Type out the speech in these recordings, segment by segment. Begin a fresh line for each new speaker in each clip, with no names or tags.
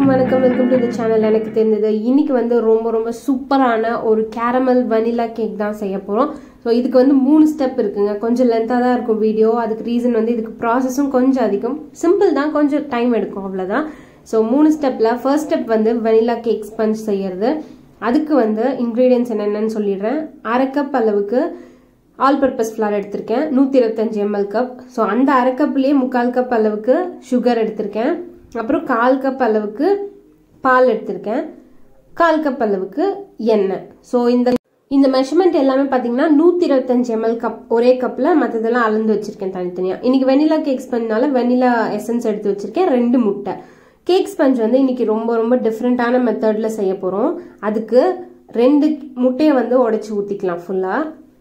எல்லாருக்கும் வணக்கம் welcome to the channel எனக்கு தெரிஞ்சது இன்னைக்கு வந்து ரொம்ப ரொம்ப சூப்பரான ஒரு கேரமல் வனிலா கேக் தான் செய்ய போகிறோம் ஸோ இதுக்கு வந்து மூணு ஸ்டெப் இருக்குங்க கொஞ்சம் லென்த்தாக தான் இருக்கும் வீடியோ அதுக்கு ரீசன் வந்து இதுக்கு ப்ராசஸும் கொஞ்சம் அதிகம் சிம்பிள் தான் கொஞ்சம் டைம் எடுக்கும் அவ்வளோதான் ஸோ மூணு ஸ்டெப்பில் ஃபர்ஸ்ட் ஸ்டெப் வந்து வனிலா கேக் ஸ்பஞ்ச் செய்யறது அதுக்கு வந்து இன்க்ரீடியன்ஸ் என்னென்னு சொல்லிடுறேன் அரை கப் அளவுக்கு ஆல் பர்பஸ் ஃப்ளார் எடுத்திருக்கேன் நூற்றி இருபத்தஞ்சி எம்எல் கப் ஸோ அந்த அரை கப்லேயே முக்கால் கப் அளவுக்கு சுகர் எடுத்திருக்கேன் அப்புறம் கால் கப் அளவுக்கு பால் எடுத்திருக்கேன் கால் கப் அளவுக்கு எண்ணெய் ஸோ இந்த இந்த மெஷர்மெண்ட் எல்லாமே பார்த்தீங்கன்னா நூற்றி இருபத்தஞ்சி எம்எல் கப் ஒரே கப்பில் மற்றதெல்லாம் அளந்து வச்சிருக்கேன் தனித்தனியாக இன்னைக்கு வெனிலா கேக் ஸ்பஞ்ச்னால வெனிலா எசன்ஸ் எடுத்து வச்சிருக்கேன் ரெண்டு முட்டை கேக் ஸ்பஞ்ச் வந்து இன்னைக்கு ரொம்ப ரொம்ப டிஃப்ரெண்ட்டான மெத்தடில் செய்ய போகிறோம் அதுக்கு ரெண்டு முட்டையை வந்து உடைச்சி ஊற்றிக்கலாம் ஃபுல்லாக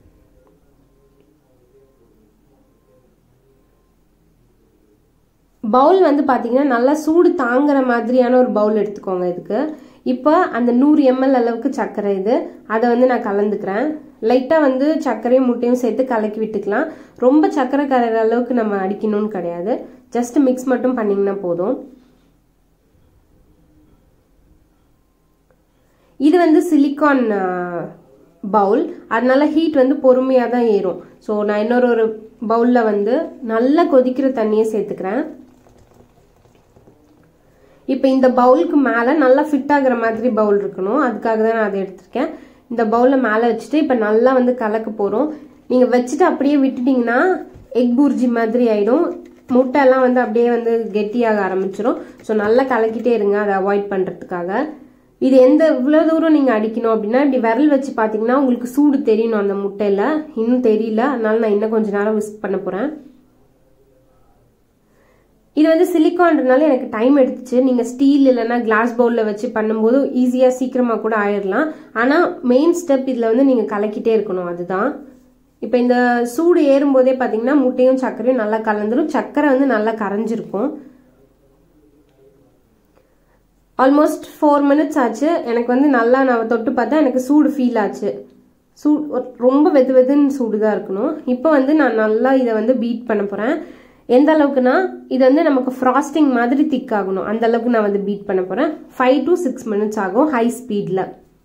பவுல் வந்து பார்த்தீங்கன்னா நல்லா சூடு தாங்குற மாதிரியான ஒரு பவுல் எடுத்துக்கோங்க இதுக்கு இப்போ அந்த நூறு எம்எல் அளவுக்கு சர்க்கரை இது அதை வந்து நான் கலந்துக்கிறேன் லைட்டாக வந்து சர்க்கரையும் முட்டையும் சேர்த்து கலக்கி விட்டுக்கலாம் ரொம்ப சர்க்கரை கரைகிற அளவுக்கு நம்ம அடிக்கணும்னு கிடையாது ஜஸ்ட் மிக்ஸ் மட்டும் பண்ணிங்கன்னா போதும் இது வந்து சிலிக்கான் பவுல் அதனால ஹீட் வந்து பொறுமையாக தான் ஏறும் ஸோ நான் இன்னொரு ஒரு பவுலில் வந்து நல்லா கொதிக்கிற தண்ணியை சேர்த்துக்கிறேன் இப்போ இந்த பவுலுக்கு மேலே நல்லா ஃபிட் ஆகுற மாதிரி பவுல் இருக்கணும் அதுக்காக தான் நான் அதை எடுத்திருக்கேன் இந்த பவுலில் மேலே வச்சுட்டு இப்போ நல்லா வந்து கலக்க போகிறோம் நீங்கள் வச்சுட்டு அப்படியே விட்டுட்டிங்கன்னா எக் பூர்ஜி மாதிரி ஆகிடும் முட்டை எல்லாம் வந்து அப்படியே வந்து கெட்டியாக ஆரம்பிச்சிடும் ஸோ நல்லா கலக்கிட்டே இருங்க அதை அவாய்ட் பண்ணுறதுக்காக இது எந்த இவ்வளோ தூரம் நீங்கள் அடிக்கணும் அப்படின்னா இப்படி விரல் வச்சு பார்த்தீங்கன்னா உங்களுக்கு சூடு தெரியணும் அந்த முட்டையில் இன்னும் தெரியல அதனால நான் இன்னும் கொஞ்ச நேரம் விஸ்க் பண்ண போகிறேன் இது வந்து சிலிக்கான்றனால எனக்கு டைம் எடுத்துச்சு நீங்கள் ஸ்டீல் இல்லைன்னா கிளாஸ் பவுலில் வச்சு பண்ணும்போது ஈஸியாக சீக்கிரமாக கூட ஆயிடலாம் ஆனால் மெயின் ஸ்டெப் இதில் வந்து நீங்கள் கலக்கிட்டே இருக்கணும் அதுதான் இப்போ இந்த சூடு ஏறும்போதே பார்த்தீங்கன்னா முட்டையும் சர்க்கரையும் நல்லா கலந்துரும் சர்க்கரை வந்து நல்லா கரைஞ்சிருக்கும் ஆல்மோஸ்ட் ஃபோர் மினிட்ஸ் ஆச்சு எனக்கு வந்து நல்லா நான் தொட்டு பார்த்தா எனக்கு சூடு ஃபீல் ஆச்சு சூ ரொம்ப வெது வெதுன்னு சூடு தான் இருக்கணும் இப்போ வந்து நான் நல்லா இதை வந்து பீட் பண்ண போகிறேன் எந்த அளவுக்குனா இது வந்து நமக்கு ஃப்ராஸ்டிங் மாதிரி திக் ஆகணும் அந்த அளவுக்கு நான் வந்து பீட் பண்ண போகிறேன் ஃபைவ் டு சிக்ஸ் மினிட்ஸ் ஆகும் ஹை ஸ்பீடில்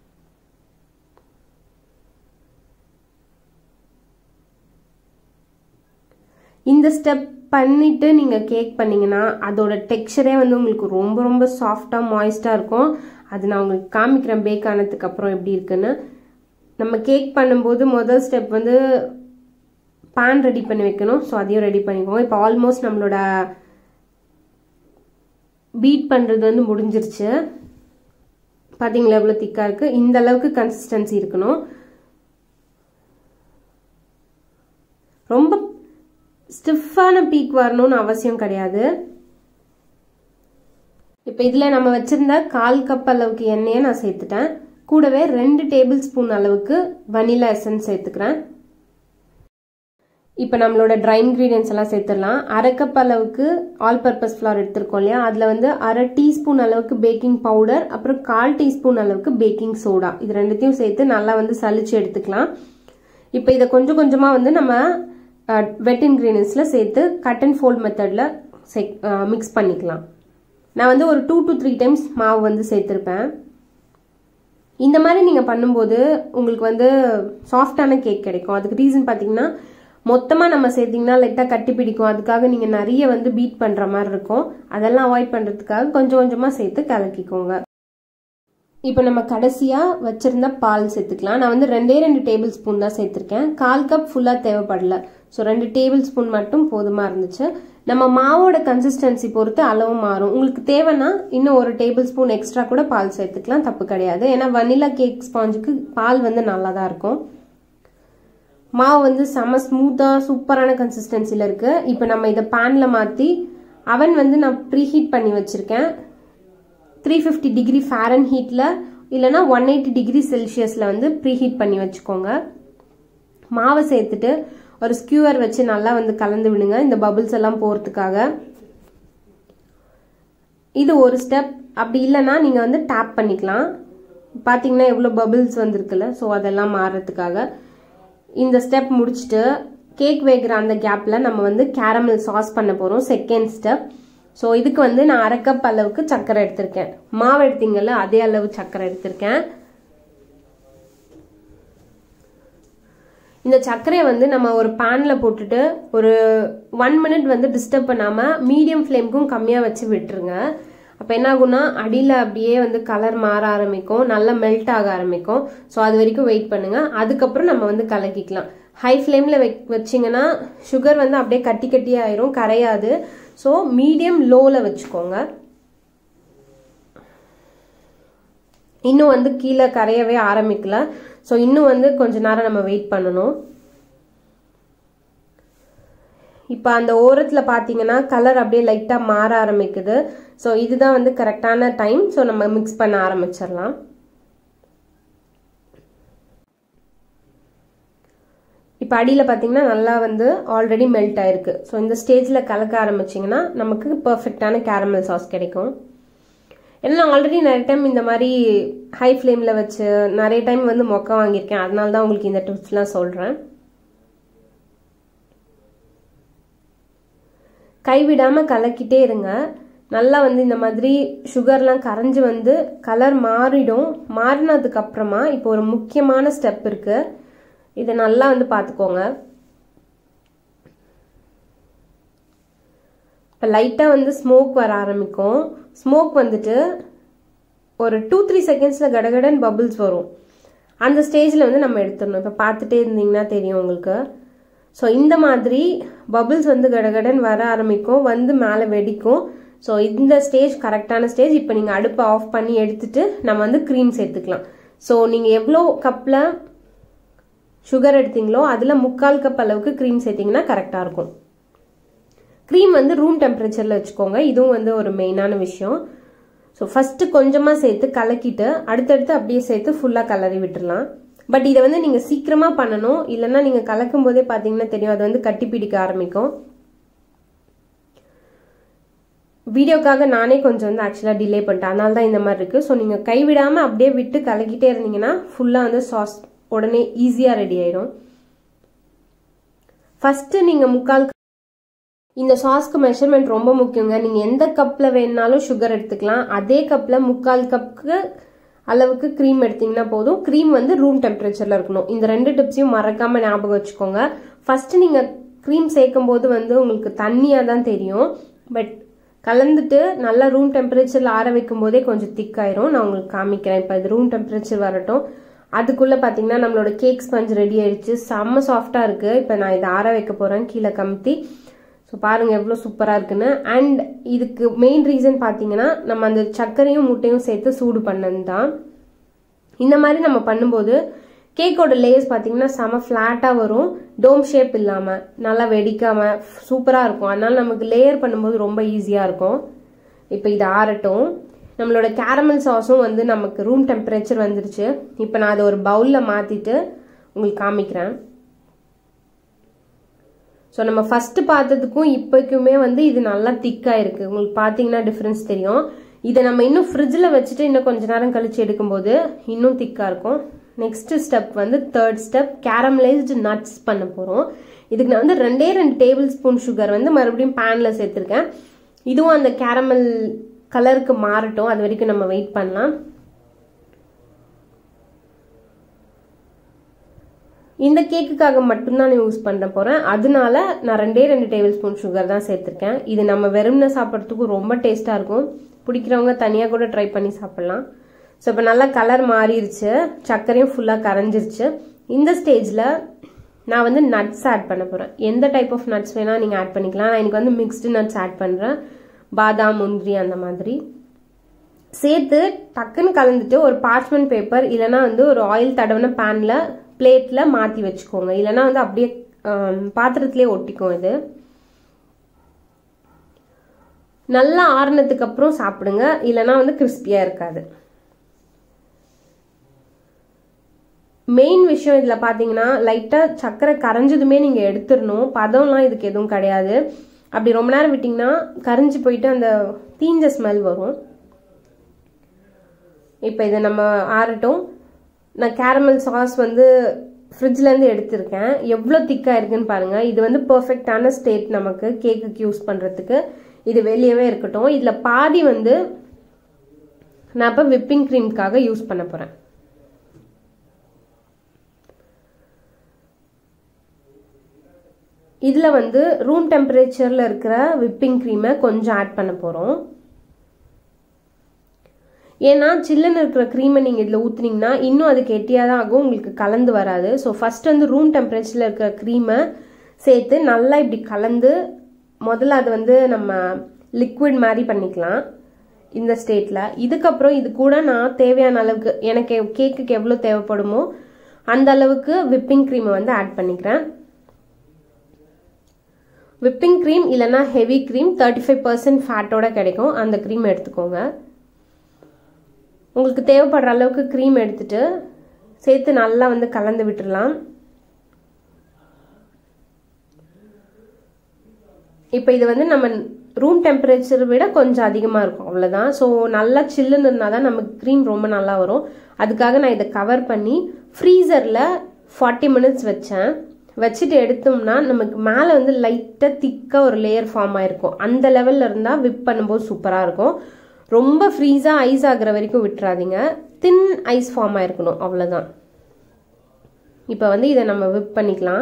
இந்த ஸ்டெப் பண்ணிட்டு நீங்கள் கேக் பண்ணீங்கன்னா அதோட டெக்ஸ்சரே வந்து உங்களுக்கு ரொம்ப ரொம்ப சாஃப்டாக மாய்ஸ்டாக இருக்கும் அது நான் உங்களுக்கு காமிக்கிறேன் பேக் ஆனதுக்கு அப்புறம் எப்படி இருக்குன்னு நம்ம கேக் பண்ணும்போது முதல் ஸ்டெப் வந்து பேன் ரெடி பண்ணி வைக்கணும் ஸோ அதையும் ரெடி பண்ணிக்கோங்க இப்போ ஆல்மோஸ்ட் நம்மளோட பீட் பண்ணுறது வந்து முடிஞ்சிருச்சு பார்த்தீங்களா எவ்வளோ திக்காக இருக்குது இந்த அளவுக்கு கன்சிஸ்டன்சி இருக்கணும் ரொம்ப ஸ்டிஃபான பீக் வரணும்னு அவசியம் கிடையாது இப்போ இதில் நம்ம வச்சிருந்த கால் கப் அளவுக்கு எண்ணெயை நான் சேர்த்துட்டேன் கூடவே ரெண்டு டேபிள் ஸ்பூன் அளவுக்கு வனிலா எசன்ஸ் சேர்த்துக்கிறேன் இப்போ நம்மளோட ட்ரை இன்க்ரீடியன்ஸ் எல்லாம் சேர்த்துடலாம் அரை கப் அளவுக்கு ஆல் பர்பஸ் ஃப்ளார் எடுத்திருக்கோம் இல்லையா அதில் வந்து அரை டீஸ்பூன் அளவுக்கு பேக்கிங் பவுடர் அப்புறம் கால் டீஸ்பூன் அளவுக்கு பேக்கிங் சோடா இது ரெண்டுத்தையும் சேர்த்து நல்லா வந்து சளிச்சு எடுத்துக்கலாம் இப்போ இதை கொஞ்சம் கொஞ்சமாக வந்து நம்ம வெட் இன்க்ரீடியன்ஸில் சேர்த்து கட் அண்ட் ஃபோல்ட் மெத்தடில் சே மிக்ஸ் பண்ணிக்கலாம் நான் வந்து ஒரு டூ டு த்ரீ டைம்ஸ் மாவு வந்து சேர்த்துருப்பேன் இந்த மாதிரி நீங்கள் பண்ணும்போது உங்களுக்கு வந்து சாஃப்டான கேக் கிடைக்கும் அதுக்கு ரீசன் பார்த்தீங்கன்னா மொத்தமாக நம்ம சேர்த்திங்கன்னா லைட்டாக கட்டி பிடிக்கும் அதுக்காக நீங்கள் நிறைய வந்து பீட் பண்ணுற மாதிரி இருக்கும் அதெல்லாம் அவாய்ட் பண்ணுறதுக்காக கொஞ்சம் கொஞ்சமாக சேர்த்து கலக்கிக்கோங்க இப்போ நம்ம கடைசியாக வச்சுருந்த பால் சேர்த்துக்கலாம் நான் வந்து ரெண்டே ரெண்டு டேபிள் ஸ்பூன் தான் சேர்த்துருக்கேன் கால் கப் ஃபுல்லாக தேவைப்படல ஸோ ரெண்டு டேபிள் ஸ்பூன் மட்டும் போதுமாக இருந்துச்சு நம்ம மாவோட கன்சிஸ்டன்சி பொறுத்து அளவு மாறும் உங்களுக்கு தேவைன்னா இன்னும் ஒரு டேபிள் ஸ்பூன் எக்ஸ்ட்ரா கூட பால் சேர்த்துக்கலாம் தப்பு கிடையாது ஏன்னா வனிலா கேக் ஸ்பாஞ்சுக்கு பால் வந்து நல்லா தான் இருக்கும் மாவு வந்து செம ஸ்மூத்தாக சூப்பரான கன்சிஸ்டன்சியில் இருக்குது இப்போ நம்ம இதை பேனில் மாற்றி அவன் வந்து நான் ப்ரீ ஹீட் பண்ணி வச்சுருக்கேன் த்ரீ ஃபிஃப்டி டிகிரி ஃபேரன் ஹீட்டில் இல்லைனா ஒன் எயிட்டி டிகிரி செல்சியஸில் வந்து ப்ரீ ஹீட் பண்ணி வச்சுக்கோங்க மாவை சேர்த்துட்டு ஒரு ஸ்கியூவர் வச்சு நல்லா வந்து கலந்து விடுங்க இந்த பபுள்ஸ் எல்லாம் போகிறதுக்காக இது ஒரு ஸ்டெப் அப்படி இல்லைன்னா நீங்கள் வந்து டேப் பண்ணிக்கலாம் பார்த்தீங்கன்னா எவ்வளோ பபுள்ஸ் வந்திருக்குல்ல ஸோ அதெல்லாம் மாறுறதுக்காக இந்த ஸ்டெப் முடிச்சுட்டு கேக் வேகிற அந்த கேப்பில் நம்ம வந்து கேரமல் சாஸ் பண்ண போகிறோம் செகண்ட் ஸ்டெப் ஸோ இதுக்கு வந்து நான் அரை கப் அளவுக்கு சர்க்கரை எடுத்திருக்கேன் மாவு எடுத்தீங்கல்ல அதே அளவு சர்க்கரை எடுத்திருக்கேன் இந்த சர்க்கரையை வந்து நம்ம ஒரு பேனில் போட்டுட்டு ஒரு ஒன் மினிட் வந்து டிஸ்டர்ப் பண்ணாமல் மீடியம் ஃப்ளேமுக்கும் கம்மியாக வச்சு விட்டுருங்க அப்போ என்ன ஆகும்னா அடியில் அப்படியே வந்து கலர் மாற ஆரம்பிக்கும் நல்லா மெல்ட் ஆக ஆரம்பிக்கும் ஸோ அது வரைக்கும் வெயிட் பண்ணுங்க அதுக்கப்புறம் நம்ம வந்து கலக்கிக்கலாம் ஹை ஃப்ளேமில் வெ வச்சிங்கன்னா சுகர் வந்து அப்படியே கட்டி கட்டி ஆயிரும் கரையாது ஸோ மீடியம் லோவில் வச்சுக்கோங்க இன்னும் வந்து கீழே கரையவே ஆரம்பிக்கல ஸோ இன்னும் வந்து கொஞ்ச நேரம் நம்ம வெயிட் பண்ணணும் இப்போ அந்த ஓரத்தில் பார்த்தீங்கன்னா கலர் அப்படியே லைட்டாக மாற ஆரம்பிக்குது ஸோ இதுதான் வந்து கரெக்டான டைம் ஸோ நம்ம மிக்ஸ் பண்ண ஆரம்பிச்சிடலாம் இப்போ அடியில் பார்த்தீங்கன்னா நல்லா வந்து ஆல்ரெடி மெல்ட் ஆயிருக்கு ஸோ இந்த ஸ்டேஜில் கலக்க ஆரம்பிச்சிங்கன்னா நமக்கு பர்ஃபெக்டான கேரமல் சாஸ் கிடைக்கும் ஏன்னா நான் ஆல்ரெடி நிறைய டைம் இந்த மாதிரி ஹை ஃப்ளேமில் வச்சு நிறைய டைம் வந்து மொக்க வாங்கியிருக்கேன் அதனால தான் உங்களுக்கு இந்த டிப்ஸ்லாம் சொல்கிறேன் கைவிடாமல் கலக்கிட்டே இருங்க நல்லா வந்து இந்த மாதிரி சுகர்லாம் கரைஞ்சி வந்து கலர் மாறிடும் மாறினதுக்கு அப்புறமா இப்போ ஒரு முக்கியமான ஸ்டெப் இருக்கு இதை நல்லா வந்து பார்த்துக்கோங்க இப்போ லைட்டாக வந்து ஸ்மோக் வர ஆரம்பிக்கும் ஸ்மோக் வந்துட்டு ஒரு டூ த்ரீ செகண்ட்ஸில் கடகடன் பபிள்ஸ் வரும் அந்த ஸ்டேஜில் வந்து நம்ம எடுத்துடணும் இப்போ பார்த்துட்டே இருந்தீங்கன்னா தெரியும் உங்களுக்கு ஸோ இந்த மாதிரி பபிள்ஸ் வந்து கடகடன் வர ஆரம்பிக்கும் வந்து மேலே வெடிக்கும் ஸோ இந்த ஸ்டேஜ் கரெக்டான ஸ்டேஜ் இப்போ நீங்கள் அடுப்பை ஆஃப் பண்ணி எடுத்துட்டு நம்ம வந்து க்ரீம் சேர்த்துக்கலாம் ஸோ நீங்கள் எவ்வளோ கப்பில் சுகர் எடுத்தீங்களோ அதில் முக்கால் கப் அளவுக்கு க்ரீம் சேர்த்திங்கன்னா கரெக்டாக இருக்கும் க்ரீம் வந்து ரூம் டெம்பரேச்சரில் வச்சுக்கோங்க இதுவும் வந்து ஒரு மெயினான விஷயம் ஸோ ஃபஸ்ட்டு கொஞ்சமாக சேர்த்து கலக்கிட்டு அடுத்தடுத்து அப்படியே சேர்த்து ஃபுல்லாக கலரி விட்டுடலாம் பட் இதை வந்து நீங்கள் சீக்கிரமாக பண்ணணும் இல்லைன்னா நீங்கள் கலக்கும் போதே பார்த்தீங்கன்னா தெரியும் அது வந்து கட்டி பிடிக்க ஆரம்பிக்கும் வீடியோக்காக நானே கொஞ்சம் வந்து ஆக்சுவலாக டிலே பண்ணிட்டேன் அதனால தான் இந்த மாதிரி இருக்குது ஸோ நீங்கள் கைவிடாமல் அப்படியே விட்டு கலக்கிட்டே இருந்தீங்கன்னா ஃபுல்லாக வந்து சாஸ் உடனே ஈஸியாக ரெடி ஆயிடும் ஃபஸ்ட்டு நீங்கள் முக்கால் இந்த சாஸ்க்கு மெஷர்மெண்ட் ரொம்ப முக்கியங்க நீங்கள் எந்த கப்பில் வேணுனாலும் சுகர் எடுத்துக்கலாம் அதே கப்பில் முக்கால் கப்புக்கு அளவுக்கு க்ரீம் எடுத்தீங்கன்னா போதும் க்ரீம் வந்து ரூம் டெம்பரேச்சரில் இருக்கணும் இந்த ரெண்டு டிப்ஸையும் மறக்காமல் ஞாபகம் வச்சுக்கோங்க ஃபஸ்ட்டு நீங்கள் க்ரீம் சேர்க்கும் போது வந்து உங்களுக்கு தண்ணியாக தான் தெரியும் பட் கலந்துட்டு நல்லா ரூம் டெம்பரேச்சரில் ஆற வைக்கும் போதே கொஞ்சம் திக்காயிரும் நான் உங்களுக்கு காமிக்கிறேன் இப்போ இது ரூம் டெம்பரேச்சர் வரட்டும் அதுக்குள்ளே பார்த்தீங்கன்னா நம்மளோட கேக் ஸ்பஞ்ச் ரெடி ஆயிடுச்சு செம்ம சாஃப்டாக இருக்குது இப்போ நான் இதை ஆற வைக்க போகிறேன் கீழே கமுத்தி ஸோ பாருங்கள் எவ்வளோ சூப்பராக இருக்குன்னு அண்ட் இதுக்கு மெயின் ரீசன் பார்த்தீங்கன்னா நம்ம அந்த சர்க்கரையும் முட்டையும் சேர்த்து சூடு பண்ணது தான் இந்த மாதிரி நம்ம பண்ணும்போது கேக்கோட லேயர்ஸ் பார்த்தீங்கன்னா செம ஃப்ளாட்டாக வரும் டோம் ஷேப் இல்லாமல் நல்லா வெடிக்காமல் சூப்பராக இருக்கும் அதனால நமக்கு லேயர் பண்ணும்போது ரொம்ப ஈஸியாக இருக்கும் இப்போ இது ஆறட்டும் நம்மளோட கேரமல் சாஸும் வந்து நமக்கு ரூம் டெம்பரேச்சர் வந்துருச்சு இப்போ நான் அதை ஒரு பவுலில் மாற்றிட்டு உங்களுக்கு காமிக்கிறேன் ஸோ நம்ம ஃபஸ்ட்டு பார்த்ததுக்கும் இப்போக்குமே வந்து இது நல்லா திக்காக இருக்குது உங்களுக்கு பார்த்தீங்கன்னா டிஃப்ரென்ஸ் தெரியும் இதை நம்ம இன்னும் ஃப்ரிட்ஜில் வச்சுட்டு இன்னும் கொஞ்ச நேரம் கழிச்சு எடுக்கும்போது இன்னும் திக்காக இருக்கும் நெக்ஸ்ட் ஸ்டெப் வந்து தேர்ட் ஸ்டெப் கேரமலைஸ்டு நட்ஸ் பண்ண போகிறோம் இதுக்கு நான் வந்து ரெண்டே ரெண்டு டேபிள் ஸ்பூன் சுகர் வந்து மறுபடியும் பேனில் சேர்த்துருக்கேன் இதுவும் அந்த கேரமல் கலருக்கு மாறட்டும் அது வரைக்கும் நம்ம வெயிட் பண்ணலாம் இந்த கேக்குக்காக மட்டும்தான் நான் யூஸ் பண்ண போகிறேன் அதனால நான் ரெண்டே ரெண்டு டேபிள் ஸ்பூன் சுகர் தான் சேர்த்துருக்கேன் இது நம்ம வெறும்னு சாப்பிட்றதுக்கு ரொம்ப டேஸ்ட்டாக இருக்கும் பிடிக்கிறவங்க தனியாக கூட ட்ரை பண்ணி சாப்பிட்லாம் ஸோ இப்போ நல்லா கலர் மாறிடுச்சு சர்க்கரையும் ஃபுல்லாக கரைஞ்சிருச்சு இந்த ஸ்டேஜில் நான் வந்து நட்ஸ் ஆட் பண்ண போகிறேன் எந்த டைப் ஆஃப் நட்ஸ் வேணால் நீங்கள் ஆட் பண்ணிக்கலாம் நான் எனக்கு வந்து மிக்ஸ்டு நட்ஸ் ஆட் பண்ணுறேன் பாதாம் முந்திரி அந்த மாதிரி சேர்த்து டக்குன்னு கலந்துட்டு ஒரு பார்ச்மெண்ட் பேப்பர் இல்லைனா வந்து ஒரு ஆயில் தடவின பேனில் பிளேட்டில் மாற்றி வச்சுக்கோங்க இல்லைனா வந்து அப்படியே பாத்திரத்திலே ஒட்டிக்கும் இது நல்லா ஆறுனதுக்கு அப்புறம் சாப்பிடுங்க இல்லைனா வந்து கிறிஸ்பியாக இருக்காது மெயின் விஷயம் இதில் பார்த்தீங்கன்னா லைட்டாக சர்க்கரை கரைஞ்சதுமே நீங்கள் எடுத்துடணும் பதம்லாம் இதுக்கு எதுவும் கிடையாது அப்படி ரொம்ப நேரம் விட்டிங்கன்னா கரைஞ்சி போயிட்டு அந்த தீஞ்ச ஸ்மெல் வரும் இப்போ இதை நம்ம ஆறட்டும் நான் கேரமல் சாஸ் வந்து ஃப்ரிட்ஜ்லேருந்து எடுத்திருக்கேன் எவ்வளோ திக்காக இருக்குன்னு பாருங்கள் இது வந்து பர்ஃபெக்டான ஸ்டேட் நமக்கு கேக்குக்கு யூஸ் பண்ணுறதுக்கு இது வெளியவே இருக்கட்டும் இதில் பாதி வந்து நான் இப்போ விப்பிங் க்ரீம்க்காக யூஸ் பண்ண போகிறேன் இதில் வந்து ரூம் டெம்பரேச்சரில் இருக்கிற விப்பிங் க்ரீமை கொஞ்சம் ஆட் பண்ண போகிறோம் ஏன்னா சில்லுன்னு இருக்கிற க்ரீமை நீங்கள் இதில் ஊற்றுனீங்கன்னா இன்னும் அது கெட்டியாக தான் ஆகும் உங்களுக்கு கலந்து வராது ஸோ ஃபஸ்ட் வந்து ரூம் டெம்பரேச்சரில் இருக்கிற க்ரீமை சேர்த்து நல்லா இப்படி கலந்து முதல்ல அது வந்து நம்ம லிக்விட் மாதிரி பண்ணிக்கலாம் இந்த ஸ்டேட்டில் இதுக்கப்புறம் இது கூட நான் தேவையான அளவுக்கு எனக்கு கேக்குக்கு எவ்வளோ தேவைப்படுமோ அந்த அளவுக்கு விப்பிங் க்ரீமை வந்து ஆட் பண்ணிக்கிறேன் விப்பிங் க்ரீம் இல்லைனா heavy cream thirty five percent ஃபேட்டோட கிடைக்கும் அந்த க்ரீம் எடுத்துக்கோங்க உங்களுக்கு தேவைப்படுற அளவுக்கு க்ரீம் எடுத்துட்டு சேர்த்து நல்லா வந்து கலந்து விட்டுடலாம் இப்போ இது வந்து நம்ம ரூம் டெம்பரேச்சர் விட கொஞ்சம் அதிகமாக இருக்கும் அவ்வளோதான் ஸோ நல்லா சில்லுன்னு இருந்தால் தான் நமக்கு க்ரீம் ரொம்ப நல்லா வரும் அதுக்காக நான் இதை கவர் பண்ணி ஃப்ரீசரில் ஃபார்ட்டி மினிட்ஸ் வச்சேன் வச்சுட்டு எடுத்தோம்னா நமக்கு மேலே வந்து லைட்டாக திக்காக ஒரு லேயர் ஃபார்ம் ஆயிருக்கும் அந்த லெவலில் இருந்தால் விப் பண்ணும்போது சூப்பராக இருக்கும் ரொம்ப ஃப்ரீஸாக ஐஸ் ஆகிற வரைக்கும் விட்டுறாதீங்க தின் ஐஸ் ஃபார்ம் ஆயிருக்கணும் அவ்வளோதான் இப்போ வந்து இதை நம்ம விப் பண்ணிக்கலாம்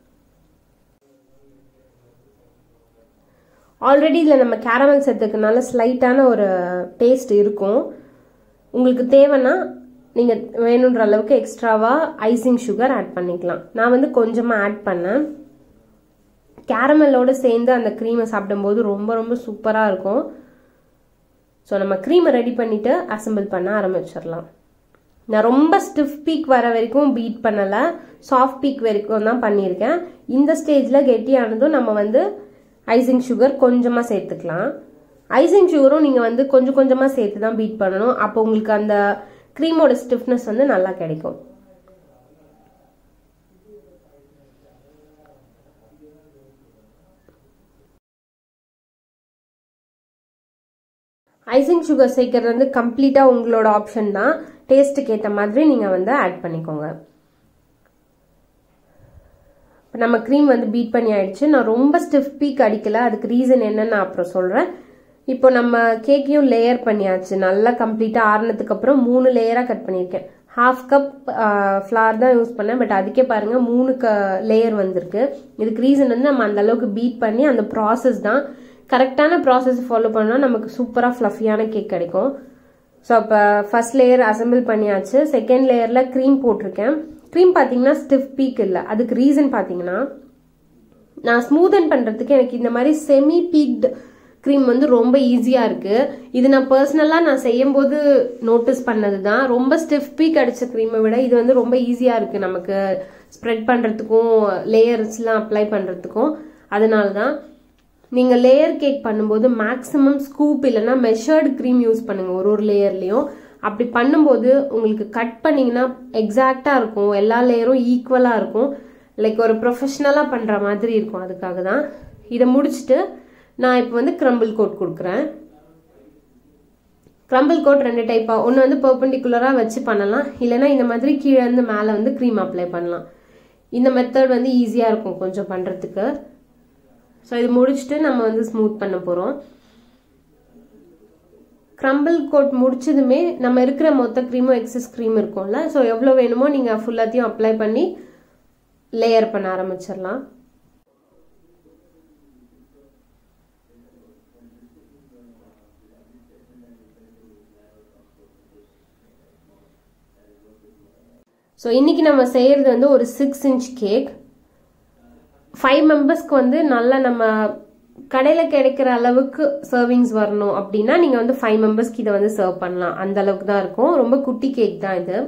ஆல்ரெடி இதில் நம்ம கேரமல் சேர்த்துக்கனால ஸ்லைட்டான ஒரு டேஸ்ட் இருக்கும் உங்களுக்கு தேவைன்னா நீங்கள் வேணுன்ற அளவுக்கு எக்ஸ்ட்ராவாக ஐசிங் சுகர் ஆட் பண்ணிக்கலாம் நான் வந்து கொஞ்சமாக ஆட் பண்ணேன் கேரமலோடு சேர்ந்து அந்த க்ரீமை சாப்பிடும்போது ரொம்ப ரொம்ப சூப்பராக இருக்கும் ஸோ நம்ம க்ரீமை ரெடி பண்ணிவிட்டு அசம்பிள் பண்ண ஆரம்பிச்சிடலாம் நான் ரொம்ப ஸ்டிஃப் பீக் வர வரைக்கும் பீட் பண்ணலை சாஃப்ட் பீக் வரைக்கும் தான் பண்ணியிருக்கேன் இந்த ஸ்டேஜில் கெட்டியானதும் நம்ம வந்து ஐசிங் சுகர் கொஞ்சமாக சேர்த்துக்கலாம் ஐசிங் சுகரும் நீங்கள் வந்து கொஞ்சம் கொஞ்சமாக சேர்த்து தான் பீட் பண்ணணும் அப்போ உங்களுக்கு அந்த க்ரீமோட ஸ்டிஃப்னஸ் வந்து நல்லா கிடைக்கும் ஐசிங் சுகர் சேர்க்கறது வந்து கம்ப்ளீட்டாக உங்களோட ஆப்ஷன் தான் டேஸ்ட்டுக்கு ஏற்ற மாதிரி நீங்கள் வந்து ஆட் பண்ணிக்கோங்க இப்போ நம்ம க்ரீம் வந்து பீட் பண்ணி ஆயிடுச்சு நான் ரொம்ப ஸ்டிஃப் பீக் அடிக்கல அதுக்கு ரீசன் என்னன்னு நான் அப்புறம் சொல்கிறேன் இப்போ நம்ம கேக்கையும் லேயர் பண்ணியாச்சு நல்லா கம்ப்ளீட்டாக ஆறுனதுக்கு அப்புறம் மூணு லேயராக கட் பண்ணியிருக்கேன் ஹாஃப் கப் ஃப்ளார் தான் யூஸ் பண்ணேன் பட் அதுக்கே பாருங்கள் மூணு க லேயர் வந்திருக்கு இதுக்கு ரீசன் வந்து நம்ம அந்த அளவுக்கு பீட் பண்ணி அந்த ப்ராசஸ் தான் கரெக்டான ப்ராசஸ் ஃபாலோ பண்ணால் நமக்கு சூப்பராக ஃப்ளஃபியான கேக் கிடைக்கும் ஸோ அப்போ ஃபர்ஸ்ட் லேயர் அசம்பிள் பண்ணியாச்சு செகண்ட் லேயரில் க்ரீம் போட்டிருக்கேன் க்ரீம் பார்த்தீங்கன்னா ஸ்டிஃப் பீக் இல்லை அதுக்கு ரீசன் பார்த்தீங்கன்னா நான் ஸ்மூதன் பண்ணுறதுக்கு எனக்கு இந்த மாதிரி செமி பீக்டு க்ரீம் வந்து ரொம்ப ஈஸியாக இருக்குது இது நான் பர்சனலாக நான் செய்யும்போது நோட்டீஸ் பண்ணது தான் ரொம்ப ஸ்டிஃப் பீக் அடித்த க்ரீமை விட இது வந்து ரொம்ப ஈஸியாக இருக்குது நமக்கு ஸ்ப்ரெட் பண்ணுறதுக்கும் லேயர்ஸ்லாம் அப்ளை பண்ணுறதுக்கும் அதனால தான் நீங்கள் லேயர் கேக் பண்ணும்போது மேக்ஸிமம் ஸ்கூப் இல்லைன்னா மெஷர்டு க்ரீம் யூஸ் பண்ணுங்கள் ஒரு ஒரு லேயர்லேயும் அப்படி பண்ணும்போது உங்களுக்கு கட் பண்ணிங்கன்னா எக்ஸாக்டாக இருக்கும் எல்லா லேயரும் ஈக்குவலாக இருக்கும் லைக் ஒரு ப்ரொஃபஷ்னலாக பண்ணுற மாதிரி இருக்கும் அதுக்காக தான் இதை முடிச்சுட்டு நான் இப்போ வந்து க்ரம்பிள் கோட் கொடுக்குறேன் க்ரம்பிள் கோட் ரெண்டு டைப்பாக ஒன்று வந்து பர்பண்டிகுலராக வச்சு பண்ணலாம் இல்லைனா இந்த மாதிரி கீழே இருந்து மேலே வந்து க்ரீம் அப்ளை பண்ணலாம் இந்த மெத்தட் வந்து ஈஸியாக இருக்கும் கொஞ்சம் பண்ணுறதுக்கு ஸோ இது முடிச்சுட்டு நம்ம வந்து ஸ்மூத் பண்ண போகிறோம் க்ரம்பிள் கோட் முடிச்சதுமே நம்ம இருக்கிற மொத்த க்ரீமும் எக்ஸஸ் க்ரீம் இருக்கும்ல ஸோ எவ்வளோ வேணுமோ நீங்கள் ஃபுல்லாத்தையும் அப்ளை பண்ணி லேயர் பண்ண ஆரம்பிச்சிடலாம் ஸோ இன்னைக்கு நம்ம செய்யறது வந்து ஒரு சிக்ஸ் இன்ச் கேக் ஃபைவ் மெம்பர்ஸ்க்கு வந்து நல்லா நம்ம கடையில் கிடைக்கிற அளவுக்கு சர்விங்ஸ் வரணும் அப்படின்னா நீங்கள் வந்து ஃபைவ் மெம்பர்ஸ்க்கு இதை வந்து சர்வ் பண்ணலாம் அந்த அளவுக்கு தான் இருக்கும் ரொம்ப குட்டி கேக் தான் இது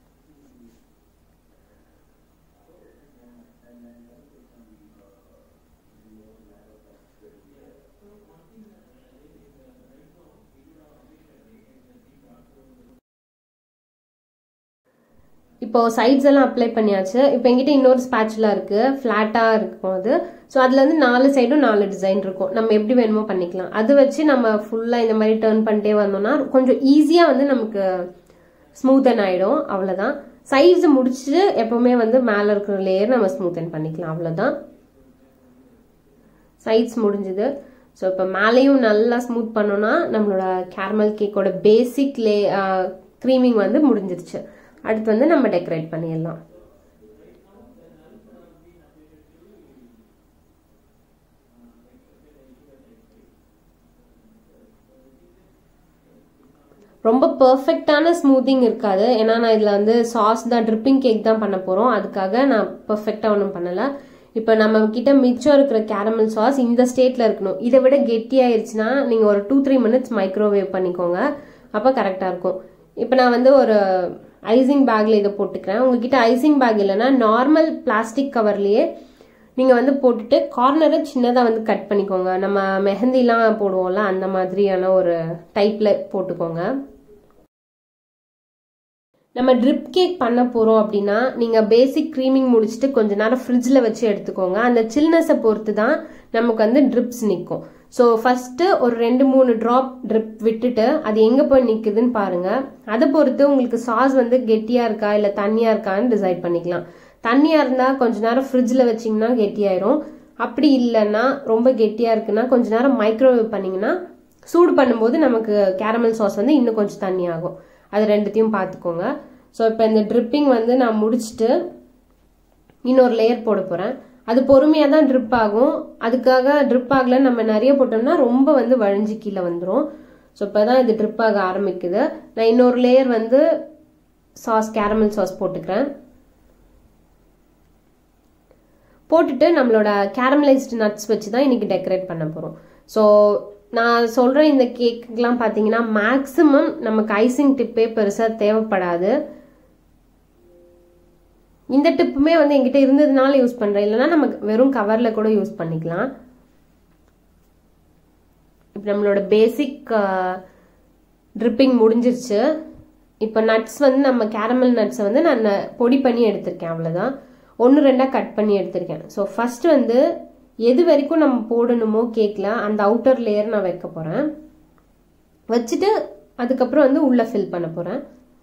இப்போ சைட்ஸ் எல்லாம் அப்ளை பண்ணியாச்சு இப்போ எங்கிட்ட இன்னொரு ஸ்பேச்சுலா இருக்கு ஃபிளாட்டா இருக்கும் அது ஸோ அதுல இருந்து நாலு சைடும் நாலு டிசைன் இருக்கும் நம்ம எப்படி வேணுமோ பண்ணிக்கலாம் அது வச்சு நம்ம ஃபுல்லா இந்த மாதிரி டேர்ன் பண்ணிட்டே வந்தோம்னா கொஞ்சம் ஈஸியா வந்து நமக்கு ஸ்மூத்தன் ஆயிடும் அவ்வளவுதான் சைஸ் முடிச்சுட்டு எப்பவுமே வந்து மேல இருக்கிற லேயர் நம்ம ஸ்மூத்தன் பண்ணிக்கலாம் அவ்வளவுதான் சைட்ஸ் முடிஞ்சது ஸோ இப்போ மேலேயும் நல்லா ஸ்மூத் பண்ணோம்னா நம்மளோட கேரமல் கேக்கோட பேசிக் லே க்ரீமிங் வந்து முடிஞ்சிருச்சு அடுத்து வந்து நம்ம டெக்கரேட் பண்ணிடலாம் ரொம்ப பர்ஃபெக்டான ஸ்மூத்திங் இருக்காது ஏன்னா நான் இதில் வந்து சாஸ் தான் ட்ரிப்பிங் கேக் தான் பண்ண போகிறோம் அதுக்காக நான் பர்ஃபெக்டாக ஒன்றும் பண்ணலை இப்போ நம்ம கிட்ட மிச்சம் இருக்கிற கேரமல் சாஸ் இந்த ஸ்டேட்டில் இருக்கணும் இதை விட கெட்டியாயிருச்சுன்னா நீங்கள் ஒரு டூ த்ரீ மினிட்ஸ் மைக்ரோவேவ் பண்ணிக்கோங்க அப்போ கரெக்டாக இருக்கும் இப்போ நான் வந்து ஒரு ஐசிங் பேக்கில் இதை போட்டுக்கிறேன் உங்ககிட்ட ஐசிங் பேக் இல்லைன்னா நார்மல் பிளாஸ்டிக் கவர்லேயே நீங்கள் வந்து போட்டுட்டு கார்னரை சின்னதாக வந்து கட் பண்ணிக்கோங்க நம்ம மெஹந்திலாம் போடுவோம்ல அந்த மாதிரியான ஒரு டைப்பில் போட்டுக்கோங்க நம்ம ட்ரிப் கேக் பண்ண போகிறோம் அப்படின்னா நீங்கள் பேசிக் க்ரீமிங் முடிச்சுட்டு கொஞ்ச நேரம் ஃப்ரிட்ஜில் வச்சு எடுத்துக்கோங்க அந்த சில்னஸை பொறுத்து தான் நமக்கு வந்து ட்ரிப்ஸ் நிற்கும் ஸோ ஃபஸ்ட்டு ஒரு ரெண்டு மூணு ட்ராப் ட்ரிப் விட்டுட்டு அது எங்கே போய் நிற்குதுன்னு பாருங்கள் அதை பொறுத்து உங்களுக்கு சாஸ் வந்து கெட்டியாக இருக்கா இல்லை தண்ணியாக இருக்கான்னு டிசைட் பண்ணிக்கலாம் தண்ணியாக இருந்தால் கொஞ்ச நேரம் ஃப்ரிட்ஜில் வச்சிங்கன்னா கெட்டியாயிரும் அப்படி இல்லைன்னா ரொம்ப கெட்டியாக இருக்குன்னா கொஞ்ச நேரம் மைக்ரோவேவ் பண்ணிங்கன்னா சூடு பண்ணும்போது நமக்கு கேரமல் சாஸ் வந்து இன்னும் கொஞ்சம் தண்ணி ஆகும் அது ரெண்டுத்தையும் பார்த்துக்கோங்க ஸோ இப்போ இந்த ட்ரிப்பிங் வந்து நான் முடிச்சுட்டு இன்னொரு லேயர் போட போகிறேன் அது பொறுமையாக தான் ட்ரிப் ஆகும் அதுக்காக ட்ரிப் ஆகல நம்ம நிறைய போட்டோம்னா ரொம்ப வந்து வழிஞ்சு கீழே வந்துடும் ஸோ இப்போ தான் இது ட்ரிப் ஆக ஆரம்பிக்குது நான் இன்னொரு லேயர் வந்து சாஸ் கேரமல் சாஸ் போட்டுக்கிறேன் போட்டுட்டு நம்மளோட கேரமலைஸ்டு நட்ஸ் வச்சு தான் இன்னைக்கு டெக்கரேட் பண்ண போகிறோம் ஸோ நான் சொல்கிற இந்த கேக்குக்கெலாம் பார்த்தீங்கன்னா மேக்ஸிமம் நமக்கு ஐசிங் டிப்பே பெருசாக தேவைப்படாது இந்த டிப்புமே வந்து எங்கிட்ட இருந்ததுனால யூஸ் பண்ணுறேன் இல்லைன்னா நமக்கு வெறும் கவரில் கூட யூஸ் பண்ணிக்கலாம் இப்போ நம்மளோட பேசிக் ட்ரிப்பிங் முடிஞ்சிருச்சு இப்போ நட்ஸ் வந்து நம்ம கேரமல் நட்ஸை வந்து நான் பொடி பண்ணி எடுத்திருக்கேன் அவ்வளோதான் ஒன்று ரெண்டாக கட் பண்ணி எடுத்திருக்கேன் ஸோ ஃபர்ஸ்ட் வந்து எது வரைக்கும் நம்ம போடணுமோ கேக்கில் அந்த அவுட்டர் லேயர் நான் வைக்க போகிறேன் வச்சுட்டு அதுக்கப்புறம் வந்து உள்ளே ஃபில் பண்ண போகிறேன்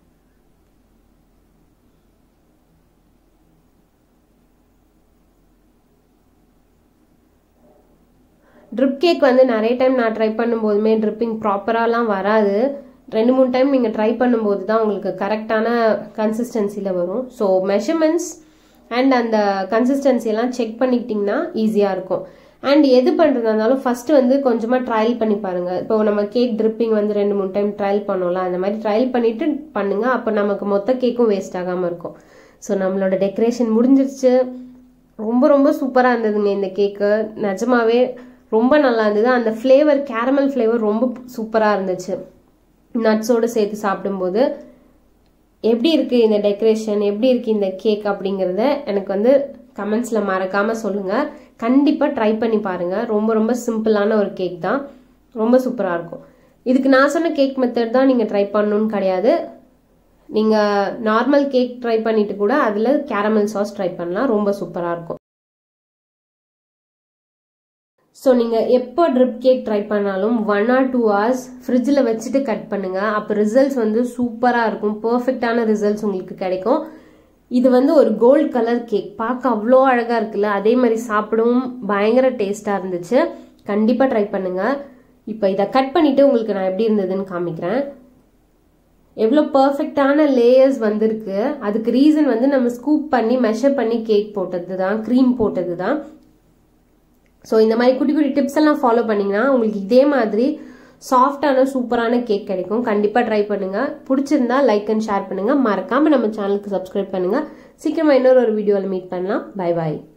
ட்ரிப் கேக் வந்து நிறைய டைம் நான் ட்ரை பண்ணும்போதுமே ட்ரிப்பிங் ப்ராப்பராலாம் வராது ரெண்டு மூணு டைம் நீங்கள் ட்ரை பண்ணும்போது தான் உங்களுக்கு கரெக்டான கன்சிஸ்டன்சியில் வரும் ஸோ மெஷர்மெண்ட்ஸ் அண்ட் அந்த கன்சிஸ்டன்சி எல்லாம் செக் பண்ணிக்கிட்டிங்கன்னா ஈஸியாக இருக்கும் அண்ட் எது பண்ணுறதா இருந்தாலும் ஃபஸ்ட்டு வந்து கொஞ்சமாக ட்ரையல் பண்ணி பாருங்கள் இப்போ நம்ம கேக் ட்ரிப்பிங் வந்து ரெண்டு மூணு டைம் ட்ரையல் பண்ணோம்ல அந்த மாதிரி ட்ரையல் பண்ணிவிட்டு பண்ணுங்கள் அப்போ நமக்கு மொத்த கேக்கும் வேஸ்ட் ஆகாமல் இருக்கும் ஸோ நம்மளோட டெக்கரேஷன் முடிஞ்சிருச்சு ரொம்ப ரொம்ப சூப்பராக இருந்ததுங்க இந்த கேக்கு நிஜமாவே ரொம்ப நல்லா இருந்தது அந்த ஃப்ளேவர் கேரமல் ஃப்ளேவர் ரொம்ப சூப்பராக இருந்துச்சு நட்ஸோடு சேர்த்து சாப்பிடும்போது எப்படி இருக்கு இந்த டெக்கரேஷன் எப்படி இருக்கு இந்த கேக் அப்படிங்கிறத எனக்கு வந்து கமெண்ட்ஸ்ல மறக்காம சொல்லுங்க கண்டிப்பா ட்ரை பண்ணி பாருங்க ரொம்ப ரொம்ப சிம்பிளான ஒரு கேக் தான் ரொம்ப சூப்பரா இருக்கும் இதுக்கு நான் சொன்ன கேக் மெத்தட் தான் நீங்க ட்ரை பண்ணணும்னு கிடையாது நீங்க நார்மல் கேக் ட்ரை பண்ணிட்டு கூட அதுல கேரமல் சாஸ் ட்ரை பண்ணலாம் ரொம்ப சூப்பரா இருக்கும் ஸோ நீங்கள் எப்போ ட்ரிப் கேக் ட்ரை பண்ணாலும் ஒன் ஆர் டூ ஹவர்ஸ் ஃப்ரிட்ஜில் வச்சுட்டு கட் பண்ணுங்க அப்போ ரிசல்ட்ஸ் வந்து சூப்பராக இருக்கும் பர்ஃபெக்டான ரிசல்ட்ஸ் உங்களுக்கு கிடைக்கும் இது வந்து ஒரு கோல்ட் கலர் கேக் பார்க்க அவ்வளோ அழகாக இருக்குல்ல அதே மாதிரி சாப்பிடவும் பயங்கர டேஸ்டாக இருந்துச்சு கண்டிப்பாக ட்ரை பண்ணுங்க இப்போ இதை கட் பண்ணிட்டு உங்களுக்கு நான் எப்படி இருந்ததுன்னு காமிக்கிறேன் எவ்வளோ பர்ஃபெக்டான லேயர்ஸ் வந்திருக்கு அதுக்கு ரீசன் வந்து நம்ம ஸ்கூப் பண்ணி மெஷர் பண்ணி கேக் போட்டது தான் க்ரீம் போட்டது தான் ஸோ இந்த மாதிரி குட்டி குட்டி டிப்ஸ் எல்லாம் ஃபாலோ பண்ணிங்கன்னா உங்களுக்கு இதே மாதிரி சாஃப்டான சூப்பரான கேக் கிடைக்கும் கண்டிப்பாக ட்ரை பண்ணுங்க பிடிச்சிருந்தா லைக் அண்ட் ஷேர் பண்ணுங்க மறக்காம நம்ம சேனலுக்கு சப்ஸ்கிரைப் பண்ணுங்க சீக்கிரமா இன்னொரு ஒரு வீடியோவில் மீட் பண்ணலாம் பை பாய்